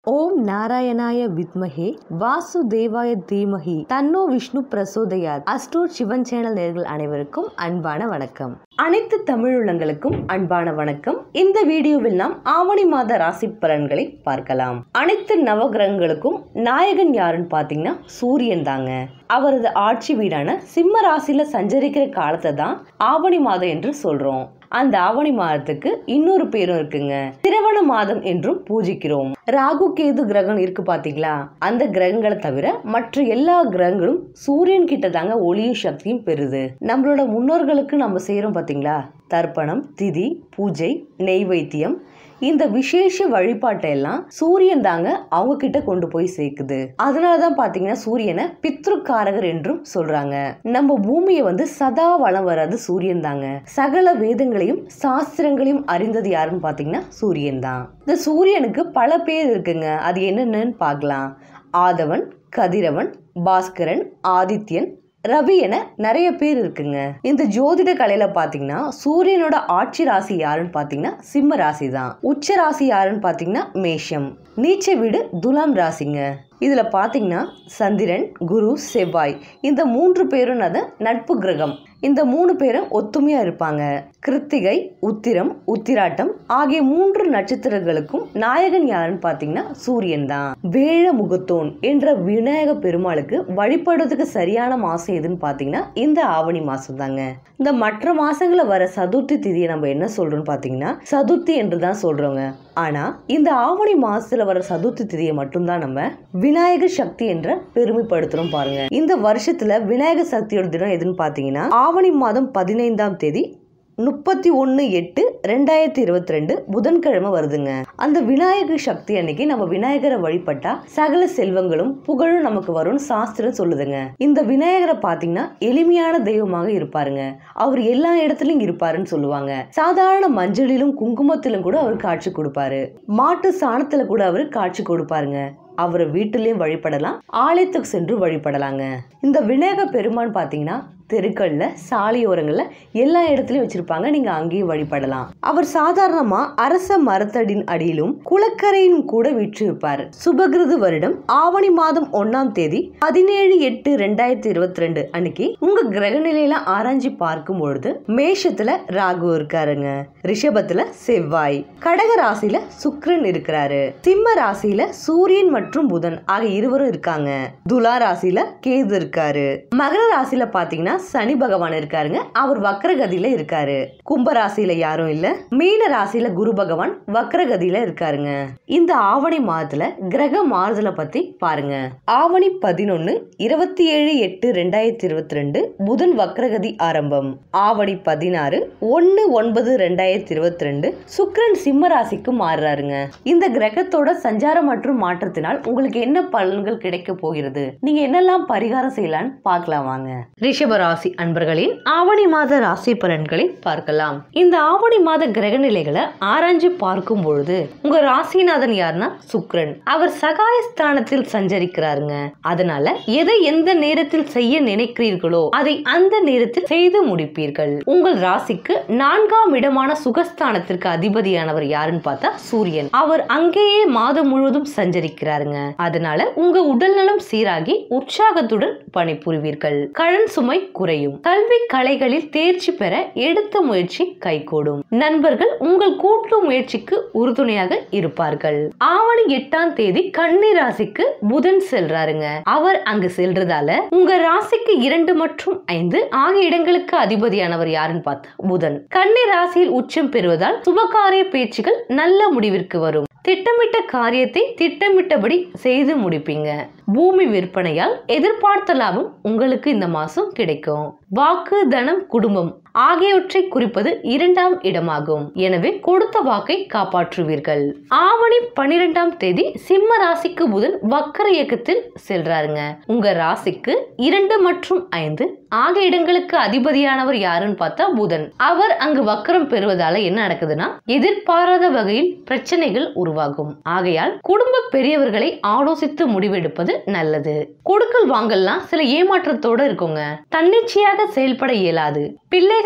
ஓம் நாராயணாய வித்மஹே வாசுதேவாய தீமஹி தன்னோ விஷ்ணு பிரசோதயாத் அஸ்ட்ரோட் சிவன் சேனல் நேர்கள் அனைவருக்கும் அன்பான வணக்கம் அனைத்து தமிழுள்ளங்களுக்கும் அன்பான வணக்கம் இந்த வீடியோவில் நாம் ஆவணி மாத ராசி பலன்களை பார்க்கலாம் அனைத்து நவகிரகங்களுக்கும் நாயகன் யாருன்னு பார்த்தீங்கன்னா சூரியன் தாங்க அவரது ஆட்சி வீடான சிம்ம ராசியில சஞ்சரிக்கிற காலத்தை தான் ஆவணி மாதம் என்று சொல்றோம் அந்த ஆவணி மாதத்துக்கு இன்னொரு பேரும் இருக்குங்க திரவண மாதம் என்றும் பூஜிக்கிறோம் ராகு கேது கிரகம் இருக்கு பாத்தீங்களா அந்த கிரகங்களை தவிர மற்ற எல்லா கிரகங்களும் சூரியன் கிட்ட தாங்க ஒளியும் சக்தியும் பெறுது நம்மளோட முன்னோர்களுக்கு நம்ம செய்யறோம் பாத்தீங்களா தர்ப்பணம் திதி பூஜை நெய்வேத்தியம் இந்த விசேஷ வழிபாட்டை எல்லாம் சூரியன் தாங்க அவங்க கிட்ட கொண்டு போய் சேர்க்குது அதனாலதான் பாத்தீங்கன்னா சூரியனை பித்ருக்காரகர் என்றும் சொல்றாங்க நம்ம பூமியை வந்து சதா வளம் வராது சூரியன் தாங்க சகல வேதங்களையும் சாஸ்திரங்களையும் அறிந்தது யாருன்னு பாத்தீங்கன்னா சூரியன் தான் இந்த சூரியனுக்கு பல பேர் இருக்குங்க அது என்னென்னு பார்க்கலாம் ஆதவன் கதிரவன் பாஸ்கரன் ஆதித்யன் ரவி என நிறைய பேர் இருக்குங்க இந்த ஜோதிட கலையில பாத்தீங்கன்னா சூரியனோட ஆட்சி ராசி யாருன்னு பாத்தீங்கன்னா சிம்ம ராசி தான் உச்ச ராசி யாருன்னு பாத்தீங்கன்னா மேஷம் நீச்ச வீடு துலாம் ராசிங்க இதுல பாத்தீங்கன்னா சந்திரன் குரு செவ்வாய் இந்த மூன்று பேரும் அது நட்பு கிரகம் இந்த மூணு பேரும் ஒத்துமையா இருப்பாங்க கிருத்திகை உத்திரம் உத்திராட்டம் ஆகிய மூன்று நட்சத்திரங்களுக்கும் நாயகன் யாருன்னு பாத்தீங்கன்னா சூரியன் தான் வேழ முகத்தோன் என்ற விநாயக பெருமாளுக்கு வழிபடுறதுக்கு சரியான மாசம் எதுன்னு பாத்தீங்கன்னா இந்த ஆவணி மாசம் தாங்க இந்த மற்ற மாசங்கள வர சதுர்த்தி திதியை நம்ம என்ன சொல்றோம்னு பாத்தீங்கன்னா சதுர்த்தி என்று தான் சொல்றோங்க ஆனா இந்த ஆவணி மாசத்துல வர சதுர்த்தி திதியை மட்டும்தான் நம்ம விநாயகர் சக்தி என்ற பெருமைப்படுத்துறோம் பாருங்க இந்த வருஷத்துல விநாயகர் சக்தியோட தினம் எதுன்னு பாத்தீங்கன்னா ஆவணி மாதம் பதினைந்தாம் தேதி முப்பத்தி ஒன்று எட்டு ரெண்டாயிரத்தி இருபத்தி ரெண்டு புதன்கிழமை வருதுங்க அந்த விநாயகர் சக்தி அன்னைக்கு நம்ம விநாயகரை வழிபட்டா சகல செல்வங்களும் புகழும் நமக்கு வரும்னு சாஸ்திரம் சொல்லுதுங்க இந்த விநாயகரை பாத்தீங்கன்னா எளிமையான தெய்வமாக இருப்பாருங்க அவர் எல்லா இடத்துலயும் இருப்பாருன்னு சொல்லுவாங்க சாதாரண மஞ்சளிலும் குங்குமத்திலும் கூட அவர் காட்சி கொடுப்பாரு மாட்டு சாணத்துல கூட அவர் காட்சி கொடுப்பாருங்க அவரை வீட்டிலையும் வழிபடலாம் ஆலயத்துக்கு சென்று வழிபடலாங்க இந்த விநாயக பெருமான் பார்த்தீங்கன்னா தெருக்கள்ல சாலையோரங்கள்ல எல்லா இடத்துலயும் வச்சிருப்பாங்க நீங்க அங்கேயும் வழிபடலாம் அவர் சாதாரணமா அரச மரத்தடின் அடியிலும் குளக்கரையிலும் கூட விற்றிருப்பார் சுபகிருது வருடம் ஆவணி மாதம் ஒன்னாம் தேதி பதினேழு எட்டு ரெண்டாயிரத்தி இருபத்தி ரெண்டு அன்னைக்கு உங்க கிரக நிலையில ஆராய்ச்சி பார்க்கும் பொழுது மேஷத்துல ராகு இருக்காருங்க ரிஷபத்துல செவ்வாய் கடக ராசியில சுக்கிரன் இருக்கிறாரு சிம்ம ராசியில சூரியன் மற்றும் புதன் ஆகிய இருவரும் இருக்காங்க துலா ராசியில கேது இருக்காரு மகர ராசியில பாத்தீங்கன்னா சனி பகவான் இருக்காருங்க அவர் வக்ரகதியில இருக்காரு கும்ப ராசியில யாரும் இல்ல மீன ராசியில குரு பகவான் வக்ரகதியில இருக்காருங்க இந்த ஆவணி மாதத்துல கிரக மாறுதலை பத்தி பாருங்க ஆவணி பதினொன்னு இருபத்தி ஏழு எட்டு ரெண்டாயிரத்தி இருபத்தி ரெண்டு புதன் வக்ரகதி ஆரம்பம் ஆவணி பதினாறு ஒன்னு ஒன்பது ரெண்டாயிரத்தி இருபத்தி ரெண்டு சுக்கிரன் சிம்ம ராசிக்கு மாறுறாருங்க இந்த கிரகத்தோட சஞ்சாரம் மற்றும் மாற்றத்தினால் உங்களுக்கு என்ன பலன்கள் கிடைக்க போகிறது நீங்க என்னெல்லாம் பரிகாரம் செய்யலாம்னு பார்க்கலாம் வாங்க ரிஷப ராசி அன்பர்களின் ஆவணி மாத ராசி பலன்களை பார்க்கலாம் இந்த ஆவணி மாத கிரக நிலைகளை ஆராய்ஞ்சு பார்க்கும் பொழுது உங்க ராசிநாதன் யாருன்னா சுக்ரன் அவர் சகாயஸ்தானத்தில் சஞ்சரிக்கிறாருங்க அதனால எதை எந்த நேரத்தில் செய்ய நினைக்கிறீர்களோ அதை அந்த நேரத்தில் செய்து முடிப்பீர்கள் உங்கள் ராசிக்கு நான்காம் இடமான சுகஸ்தானத்திற்கு அதிபதியானவர் யாருன்னு பார்த்தா சூரியன் அவர் அங்கேயே மாதம் முழுவதும் சஞ்சரிக்கிறாருங்க அதனால உங்க உடல்நலம் சீராகி உற்சாகத்துடன் பணிபுரிவீர்கள் கடன் சுமை குறையும் கல்வி கலைகளில் தேர்ச்சி பெற எடுத்த முயற்சி கைகூடும் நண்பர்கள் உங்கள் கூட்டு முயற்சிக்கு உறுதுணையாக இருப்பார்கள் ஆவணி எட்டாம் தேதி கன்னி ராசிக்கு புதன் செல்றாருங்க அவர் அங்கு செல்றதால உங்க ராசிக்கு இரண்டு மற்றும் ஐந்து ஆகிய இடங்களுக்கு அதிபதியானவர் யாருன்னு பார்த்தா புதன் கன்னி ராசியில் உச்சம் பெறுவதால் சுபகாரிய பேச்சுகள் நல்ல முடிவிற்கு வரும் திட்டமிட்ட காரியத்தை திட்டமிட்டபடி செய்து முடிப்பீங்க பூமி விற்பனையால் எதிர்பார்த்த லாபம் உங்களுக்கு இந்த மாசம் கிடைக்கும் வாக்கு தனம் குடும்பம் ஆகியவற்றை குறிப்பது இரண்டாம் இடமாகும் எனவே கொடுத்த வாக்கை காப்பாற்றுவீர்கள் ஆவணி பன்னிரெண்டாம் தேதி சிம்ம ராசிக்கு புதன் வக்கர இயக்கத்தில் செல்றாருங்க உங்க ராசிக்கு இரண்டு மற்றும் ஐந்து ஆகிய இடங்களுக்கு அதிபதியானவர் யாருன்னு பார்த்தா புதன் அவர் அங்கு வக்கரம் பெறுவதால என்ன நடக்குதுன்னா எதிர்பாராத வகையில் பிரச்சனைகள் உருவாகும் ஆகையால் குடும்ப பெரியவர்களை ஆலோசித்து முடிவெடுப்பது நல்லது கொடுக்கல் வாங்கல்லாம் சில ஏமாற்றத்தோட இருக்குங்க தன்னிச்சையாக செயல்பட இயலாது பிள்ளைகள்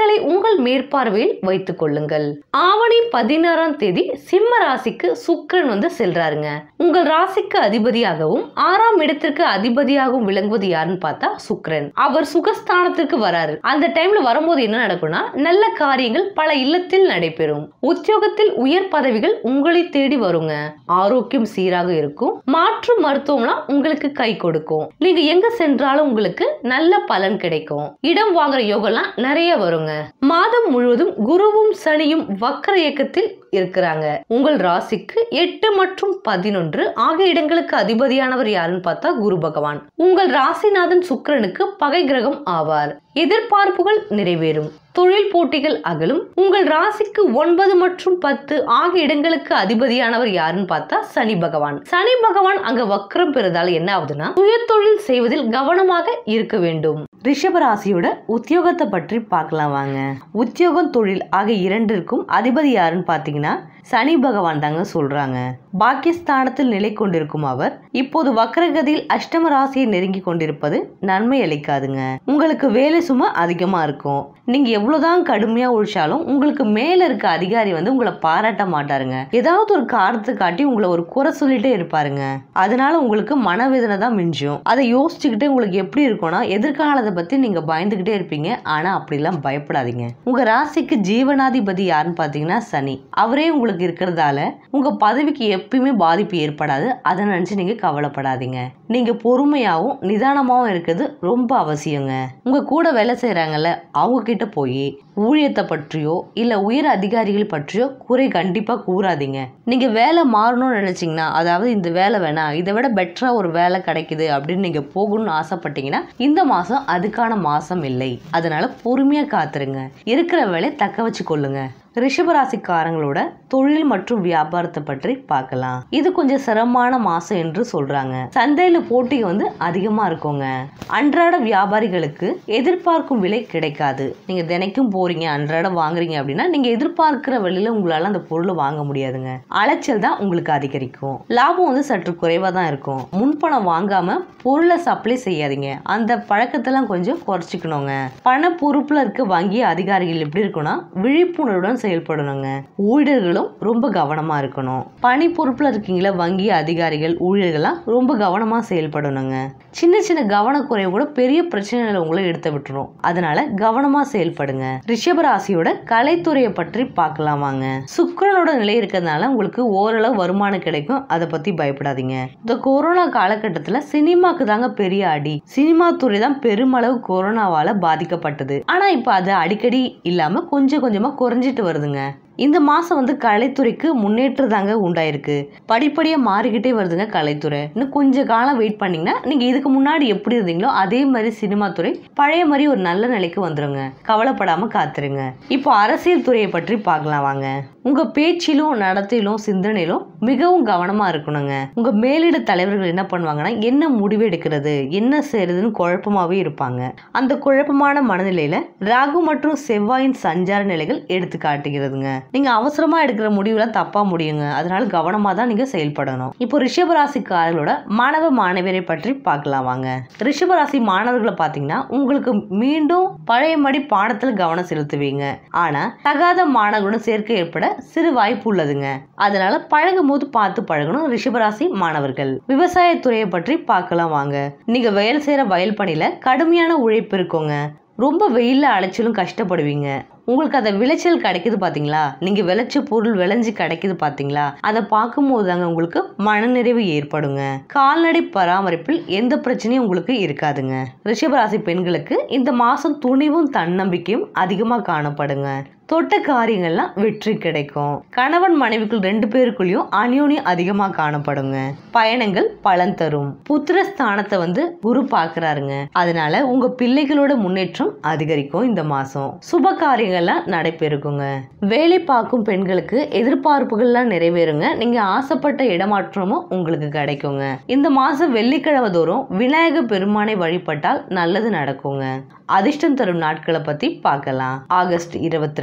அவைகளை உங்கள் மேற்பார்வையில் வைத்துக் கொள்ளுங்கள் ஆவணி பதினாறாம் தேதி சிம்ம ராசிக்கு சுக்கிரன் வந்து செல்றாருங்க உங்கள் ராசிக்கு அதிபதியாகவும் ஆறாம் இடத்திற்கு அதிபதியாகவும் விளங்குவது யாருன்னு பார்த்தா சுக்கிரன் அவர் சுகஸ்தானத்திற்கு வராரு அந்த டைம்ல வரும்போது என்ன நடக்கும்னா நல்ல காரியங்கள் பல இல்லத்தில் நடைபெறும் உத்தியோகத்தில் உயர் பதவிகள் உங்களை தேடி வருங்க ஆரோக்கியம் சீராக இருக்கும் மாற்று மருத்துவம்லாம் உங்களுக்கு கை கொடுக்கும் நீங்க எங்க சென்றாலும் உங்களுக்கு நல்ல பலன் கிடைக்கும் இடம் வாங்குற யோகம்லாம் நிறைய வருங்க மாதம் முழுவதும் குருவும் சனியும் வக்கர இயக்கத்தில் இருக்கிறாங்க உங்கள் ராசிக்கு எட்டு மற்றும் பதினொன்று ஆகிய இடங்களுக்கு அதிபதியானவர் யாருன்னு பார்த்தா குரு பகவான் உங்கள் ராசிநாதன் சுக்கிரனுக்கு பகை கிரகம் ஆவார் எதிர்பார்ப்புகள் நிறைவேறும் தொழில் போட்டிகள் அகலும் உங்கள் ராசிக்கு ஒன்பது மற்றும் பத்து ஆகிய இடங்களுக்கு அதிபதியானவர் யாருன்னு பார்த்தா சனி பகவான் சனி பகவான் அங்க வக்ரம் பெறுதால் என்ன ஆகுதுன்னா சுய தொழில் செய்வதில் கவனமாக இருக்க வேண்டும் ரிஷபராசியோட உத்தியோகத்தை பற்றி பார்க்கலாம் வாங்க உத்தியோகம் தொழில் ஆகிய இரண்டிற்கும் அதிபதி யாருன்னு பார்த்தீங்கன்னா சனி பகவான் தாங்க சொல்றாங்க பாக்கியஸ்தானத்தில் நிலை கொண்டிருக்கும் அவர் இப்போது வக்கரகதியில் அஷ்டம ராசியை நெருங்கி கொண்டிருப்பது நன்மை அளிக்காதுங்க உங்களுக்கு வேலை சும்மா அதிகமா இருக்கும் நீங்க எவ்வளவுதான் கடுமையா உழைச்சாலும் உங்களுக்கு மேல இருக்க அதிகாரி வந்து உங்களை பாராட்ட மாட்டாருங்க ஏதாவது ஒரு காரணத்தை காட்டி உங்களை ஒரு குறை சொல்லிட்டே இருப்பாருங்க அதனால உங்களுக்கு மனவேதனை தான் மிஞ்சும் அதை யோசிச்சுக்கிட்டே உங்களுக்கு எப்படி இருக்கும்னா எதிர்காலத்தை பத்தி நீங்க பயந்துகிட்டே இருப்பீங்க ஆனா அப்படிலாம் பயப்படாதீங்க உங்க ராசிக்கு ஜீவனாதிபதி யாருன்னு பாத்தீங்கன்னா சனி அவரே உங்களுக்கு இருக்கிறதால உங்க பதவிக்கு எப்பயுமே பாதிப்பு ஏற்படாது அதை நினைச்சு நீங்க கவலைப்படாதீங்க நீங்க பொறுமையாவும் நிதானமாவும் இருக்கிறது ரொம்ப அவசியங்க உங்க கூட வேலை செய்யறாங்கல்ல அவங்க கிட்ட போய் ஊழியத்தை பற்றியோ இல்ல உயர் அதிகாரிகள் பற்றியோ குறை கண்டிப்பா கூறாதீங்க நீங்க வேலை மாறணும்னு நினைச்சீங்கன்னா அதாவது இந்த வேலை வேணாம் இதை விட பெட்டரா ஒரு வேலை கிடைக்குது அப்படின்னு நீங்க போகணும்னு ஆசைப்பட்டீங்கன்னா இந்த மாசம் அதுக்கான மாசம் இல்லை அதனால பொறுமையா காத்துருங்க இருக்கிற வேலையை தக்க வச்சு கொள்ளுங்க ரிஷபராசிக்காரங்களோட தொழில் மற்றும் வியாபாரத்தை பற்றி பார்க்கலாம் இது கொஞ்சம் சிரமமான மாசம் என்று சொல்றாங்க சந்தையில போட்டி வந்து அதிகமா இருக்குங்க அன்றாட வியாபாரிகளுக்கு எதிர்பார்க்கும் விலை கிடைக்காது நீங்க தினைக்கும் போறீங்க அன்றாட வாங்குறீங்க அப்படின்னா நீங்க எதிர்பார்க்கிற விலையில உங்களால அந்த பொருளை வாங்க முடியாதுங்க அலைச்சல் தான் உங்களுக்கு அதிகரிக்கும் லாபம் வந்து சற்று குறைவா தான் இருக்கும் முன்பணம் வாங்காம பொருளை சப்ளை செய்யாதீங்க அந்த பழக்கத்தெல்லாம் கொஞ்சம் குறைச்சிக்கணுங்க பண பொறுப்புல இருக்க வங்கி அதிகாரிகள் எப்படி இருக்கும்னா விழிப்புணர்வுடன் செயல்படணுங்க ஊழியர்களும் ரொம்ப கவனமா இருக்கணும் பணி பொறுப்புல இருக்கீங்களா வங்கி அதிகாரிகள் ஊழியர்கள்லாம் ரொம்ப கவனமா செயல்படணுங்க சின்ன சின்ன கவனக்குறைவு கூட பெரிய பிரச்சனைகளை உங்களை எடுத்து விட்டுரும் அதனால கவனமா செயல்படுங்க ரிஷபராசியோட கலைத்துறையை பற்றி பார்க்கலாம் வாங்க சுக்கிரனோட நிலை இருக்கிறதுனால உங்களுக்கு ஓரளவு வருமானம் கிடைக்கும் அதை பத்தி பயப்படாதீங்க இந்த கொரோனா காலகட்டத்துல சினிமாக்கு தாங்க பெரிய அடி சினிமா துறை தான் பெருமளவு கொரோனாவால பாதிக்கப்பட்டது ஆனா இப்ப அது அடிக்கடி இல்லாம கொஞ்சம் கொஞ்சமா குறைஞ்சிட்டு வருதுங்க இந்த மாசம் வந்து கலைத்துறைக்கு முன்னேற்றம் தாங்க உண்டாயிருக்கு படிப்படியா மாறிக்கிட்டே வருதுங்க கலைத்துறை இன்னும் கொஞ்ச காலம் வெயிட் பண்ணீங்கன்னா நீங்க இதுக்கு முன்னாடி எப்படி இருந்தீங்களோ அதே மாதிரி சினிமா துறை பழைய மாதிரி ஒரு நல்ல நிலைக்கு வந்துருங்க கவலைப்படாம காத்துருங்க இப்போ அரசியல் துறையை பற்றி பார்க்கலாம் வாங்க உங்க பேச்சிலும் நடத்தையிலும் சிந்தனையிலும் மிகவும் கவனமா இருக்கணுங்க உங்க மேலிட தலைவர்கள் என்ன பண்ணுவாங்கன்னா என்ன முடிவு எடுக்கிறது என்ன செய்யறதுன்னு குழப்பமாவே இருப்பாங்க அந்த குழப்பமான மனநிலையில ராகு மற்றும் செவ்வாயின் சஞ்சார நிலைகள் எடுத்து காட்டுகிறதுங்க நீங்க அவசரமா எடுக்கிற முடிவுல தப்பா முடியுங்க அதனால கவனமா தான் நீங்க செயல்படணும் இப்போ ரிஷபராசிக்காரர்களோட மாணவ மாணவியரை பற்றி பார்க்கலாம் வாங்க ரிஷபராசி மாணவர்களை பார்த்தீங்கன்னா உங்களுக்கு மீண்டும் பழையபடி பாடத்துல கவனம் செலுத்துவீங்க ஆனா தகாத மாணவர்களுடன் சேர்க்கை ஏற்பட சிறு வாய்ப்பு உள்ளதுங்க அதனால பழகும் போது பார்த்து பழகணும் ரிஷபராசி மாணவர்கள் விவசாயத்துறையை பற்றி பார்க்கலாம் வாங்க நீங்க வேலை செய்யற வயல் பணியில கடுமையான உழைப்பு இருக்குங்க ரொம்ப வெயில்ல அலைச்சலும் கஷ்டப்படுவீங்க உங்களுக்கு அந்த விளைச்சல் கிடைக்குது பாத்தீங்களா நீங்க விளைச்ச பொருள் விளைஞ்சு கிடைக்குது பாத்தீங்களா அதை பார்க்கும்போது தாங்க உங்களுக்கு மனநிறைவு ஏற்படுங்க கால்நடை பராமரிப்பில் எந்த பிரச்சனையும் உங்களுக்கு இருக்காதுங்க ரிஷபராசி பெண்களுக்கு இந்த மாசம் துணிவும் தன்னம்பிக்கையும் அதிகமா காணப்படுங்க தொட்ட காரியங்கள்லாம் வெற்றி கிடைக்கும் கணவன் மனைவிக்குள் ரெண்டு பேருக்குள்ளேயும் அந்யோன்யம் அதிகமா காணப்படுங்க பயணங்கள் பலன் தரும் புத்திர ஸ்தானத்தை வந்து குரு பாக்குறாருங்க அதனால உங்க பிள்ளைகளோட முன்னேற்றம் அதிகரிக்கும் இந்த மாசம் சுப காரியங்கள்லாம் நடைபெறுக்குங்க வேலை பார்க்கும் பெண்களுக்கு எதிர்பார்ப்புகள்லாம் நிறைவேறுங்க நீங்க ஆசைப்பட்ட இடமாற்றமும் உங்களுக்கு கிடைக்குங்க இந்த மாசம் வெள்ளிக்கிழமை தோறும் விநாயக பெருமானை வழிபட்டால் நல்லது நடக்குங்க அதிர்ஷ்டம் தரும் நாட்களை பத்தி பார்க்கலாம் ஆகஸ்ட் இருபத்தி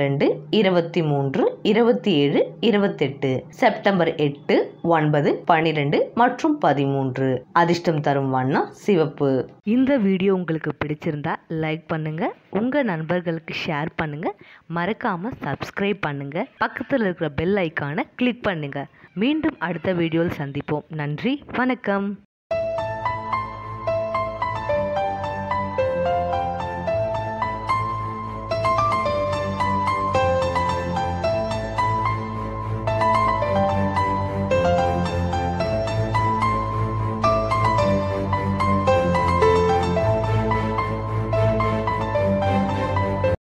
இரண்டு இருபத்தி மூன்று இருபத்தி ஏழு இருபத்தெட்டு செப்டம்பர் எட்டு ஒன்பது பனிரெண்டு மற்றும் பதிமூன்று அதிர்ஷ்டம் தரும் வண்ணம் சிவப்பு இந்த வீடியோ உங்களுக்கு பிடிச்சிருந்தா லைக் பண்ணுங்க உங்க நண்பர்களுக்கு ஷேர் பண்ணுங்க மறக்காம சப்ஸ்கிரைப் பண்ணுங்க பக்கத்தில் இருக்கிற பெல் ஐக்கானை கிளிக் பண்ணுங்க மீண்டும் அடுத்த வீடியோவில் சந்திப்போம் நன்றி வணக்கம்